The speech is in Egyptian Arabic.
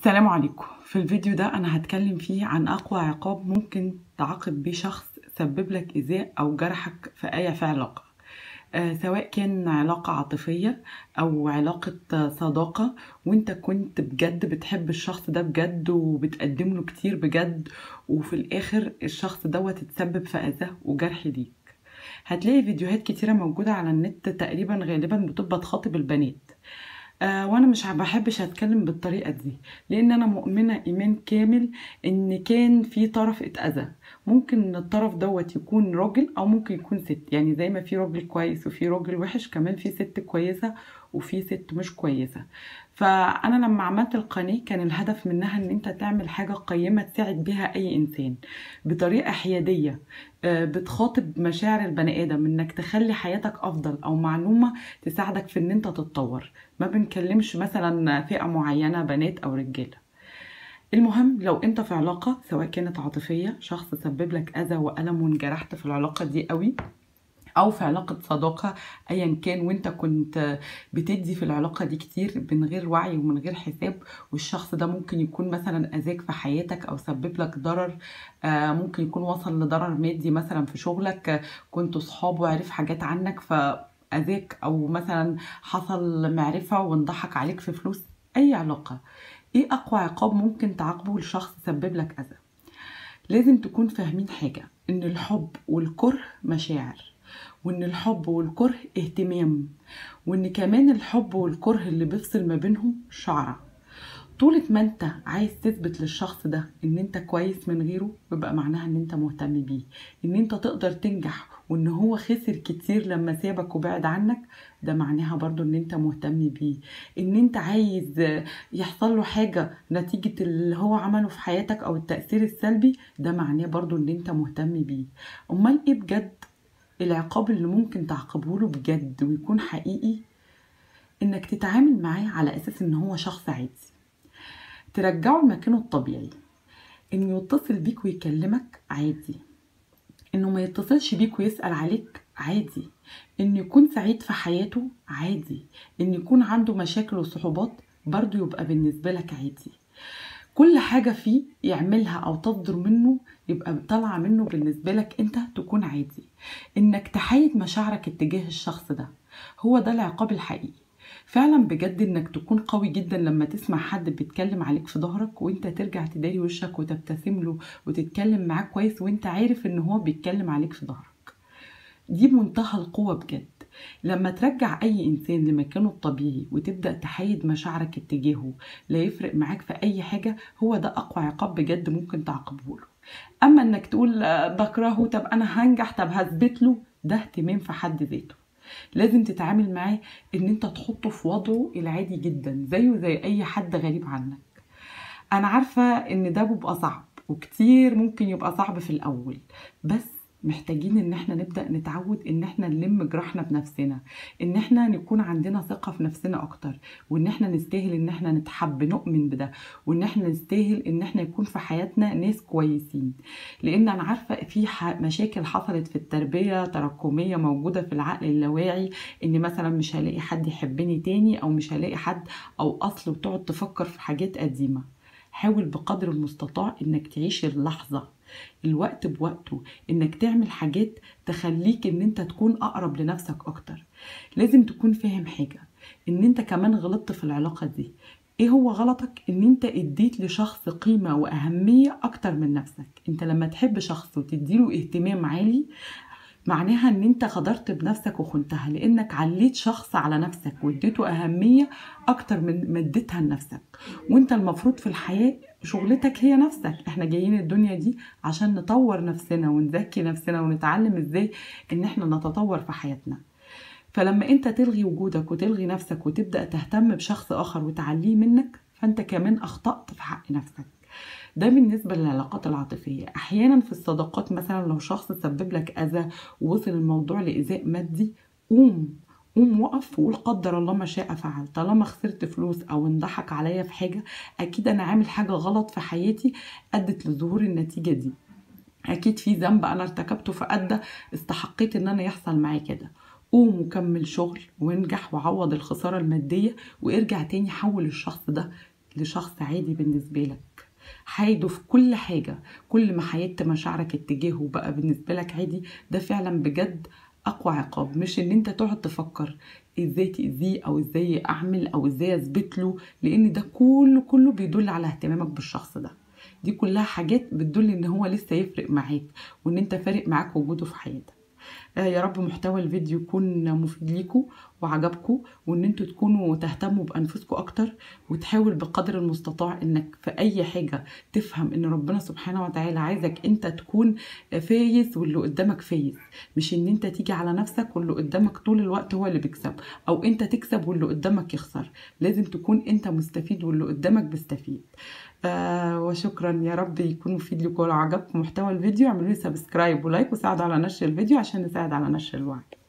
السلام عليكم في الفيديو ده أنا هتكلم فيه عن أقوى عقاب ممكن تعاقب بيه شخص سبب لك إيذاء أو جرحك في أي في علاقة آه سواء كان علاقة عاطفية أو علاقة صداقة وانت كنت بجد بتحب الشخص ده بجد وبتقدم له كتير بجد وفي الآخر الشخص دوت اتسبب في أذى وجرح ليك هتلاقي فيديوهات كتيرة موجودة على النت تقريبا غالبا بتبقى تخاطب البنات آه وانا مش بحبش اتكلم بالطريقه دي لان انا مؤمنه ايمان كامل ان كان في طرف اتاذى ممكن الطرف دوت يكون راجل او ممكن يكون ست يعني زي ما في راجل كويس وفي راجل وحش كمان في ست كويسه وفي ست مش كويسه فانا لما عملت القناه كان الهدف منها ان انت تعمل حاجه قيمه تساعد بيها اي انسان بطريقه حياديه بتخاطب مشاعر البني ادم انك تخلي حياتك افضل او معلومه تساعدك في ان انت تتطور ما بنكلمش مثلا فئه معينه بنات او رجاله المهم لو انت في علاقه سواء كانت عاطفيه شخص سبب لك اذى والم وانجرحت في العلاقه دي قوي او في علاقه صداقه ايا كان وانت كنت بتدي في العلاقه دي كتير من غير وعي ومن غير حساب والشخص ده ممكن يكون مثلا اذاك في حياتك او سبب لك ضرر ممكن يكون وصل لضرر مادي مثلا في شغلك كنتوا صحاب وعرف حاجات عنك فاذاك او مثلا حصل معرفه وانضحك عليك في فلوس اي علاقه ايه اقوى عقاب ممكن تعاقبه لشخص سبب لك اذى لازم تكون فاهمين حاجه ان الحب والكره مشاعر وان الحب والكره اهتمام وان كمان الحب والكره اللي بيفصل ما بينهم شعره طولة ما انت عايز تثبت للشخص ده ان انت كويس من غيره يبقى معناها ان انت مهتم بيه ان انت تقدر تنجح وان هو خسر كتير لما سابك وبعد عنك ده معناها برضو ان انت مهتم بيه ان انت عايز يحصل له حاجة نتيجة اللي هو عمله في حياتك او التأثير السلبي ده معناه برضو ان انت مهتم بيه امال ايه بجد العقاب اللي ممكن تعاقبه له بجد ويكون حقيقي انك تتعامل معاه على اساس ان هو شخص عادي ترجعه لمكانه الطبيعي انه يتصل بيك ويكلمك عادي انه ما يتصلش بيك ويسأل عليك عادي انه يكون سعيد في حياته عادي انه يكون عنده مشاكل وصعوبات برضو يبقى بالنسبة لك عادي كل حاجة فيه يعملها أو تصدر منه يبقى طالعة منه بالنسبة لك أنت تكون عادي إنك تحيد مشاعرك اتجاه الشخص ده هو ده العقاب الحقيقي فعلا بجد انك تكون قوي جدا لما تسمع حد بيتكلم عليك في ظهرك وانت ترجع تداري وشك وتبتسم له وتتكلم معاه كويس وانت عارف ان هو بيتكلم عليك في ظهرك دي منتهى القوة بجد لما ترجع اي انسان لمكانه الطبيعي وتبدا تحيد مشاعرك اتجاهه لا يفرق معاك في اي حاجه هو ده اقوى عقاب بجد ممكن تعاقبه له اما انك تقول بكرهه طب انا هنجح طب هثبت له ده اهتمام في حد ذاته لازم تتعامل معاه ان انت تحطه في وضعه العادي جدا زيه زي اي حد غريب عنك انا عارفه ان ده بيبقى صعب وكتير ممكن يبقى صعب في الاول بس محتاجين ان احنا نبدا نتعود ان احنا نلم جراحنا بنفسنا ان احنا نكون عندنا ثقه في نفسنا اكتر وان احنا نستاهل ان احنا نتحب نؤمن بده وان احنا نستاهل ان احنا يكون في حياتنا ناس كويسين لان انا عارفه في مشاكل حصلت في التربيه تراكميه موجوده في العقل اللاواعي ان مثلا مش هلاقي حد يحبني تاني او مش هلاقي حد او اصل وتقعد تفكر في حاجات قديمه حاول بقدر المستطاع انك تعيش اللحظه الوقت بوقته انك تعمل حاجات تخليك ان انت تكون اقرب لنفسك اكتر لازم تكون فاهم حاجه ان انت كمان غلطت في العلاقه دي ايه هو غلطك ان انت اديت لشخص قيمه واهميه اكتر من نفسك انت لما تحب شخص وتديله اهتمام عالي معناها ان انت غدرت بنفسك وخنتها لانك عليت شخص على نفسك واديته اهميه اكتر من ما اديتها لنفسك وانت المفروض في الحياه شغلتك هي نفسك احنا جايين الدنيا دي عشان نطور نفسنا ونزكي نفسنا ونتعلم ازاي ان احنا نتطور في حياتنا فلما انت تلغي وجودك وتلغي نفسك وتبدا تهتم بشخص اخر وتعليه منك فانت كمان اخطات في حق نفسك ده بالنسبة للعلاقات العاطفية أحيانا في الصداقات مثلا لو شخص سبب لك أذى ووصل الموضوع لإيذاء مادي قوم قوم وقف وقول قدر الله ما شاء فعل طالما خسرت فلوس او انضحك عليا في حاجه اكيد انا عامل حاجه غلط في حياتي ادت لظهور النتيجه دي اكيد في ذنب انا ارتكبته فادى استحقيت ان انا يحصل معايا كده قوم وكمل شغل وانجح وعوض الخساره الماديه وارجع تاني حول الشخص ده لشخص عادي بالنسبة لك حايده في كل حاجة كل ما حيدت مشاعرك اتجاهه بقى بالنسبة لك عادي ده فعلا بجد أقوى عقاب مش إن أنت تقعد تفكر ازاي تأذيه أو ازاي أعمل أو ازاي أثبت له لأن ده كله كله بيدل على اهتمامك بالشخص ده دي كلها حاجات بتدل ان هو لسه يفرق معاك وان انت فارق معاك وجوده في حياتك آه يا رب محتوى الفيديو يكون مفيد ليكم وعجبكم وان انتوا تكونوا تهتموا بانفسكم اكتر وتحاول بقدر المستطاع انك في اي حاجه تفهم ان ربنا سبحانه وتعالى عايزك انت تكون فايز واللي قدامك فايز مش ان انت تيجي على نفسك واللي قدامك طول الوقت هو اللي بيكسب او انت تكسب واللي قدامك يخسر لازم تكون انت مستفيد واللي قدامك بيستفيد آه وشكرا يا رب يكون مفيد لكم ولو عجبكم محتوى الفيديو اعملوا لي سبسكرايب ولايك وساعدوا على نشر الفيديو عشان نساعد على نشر الوعي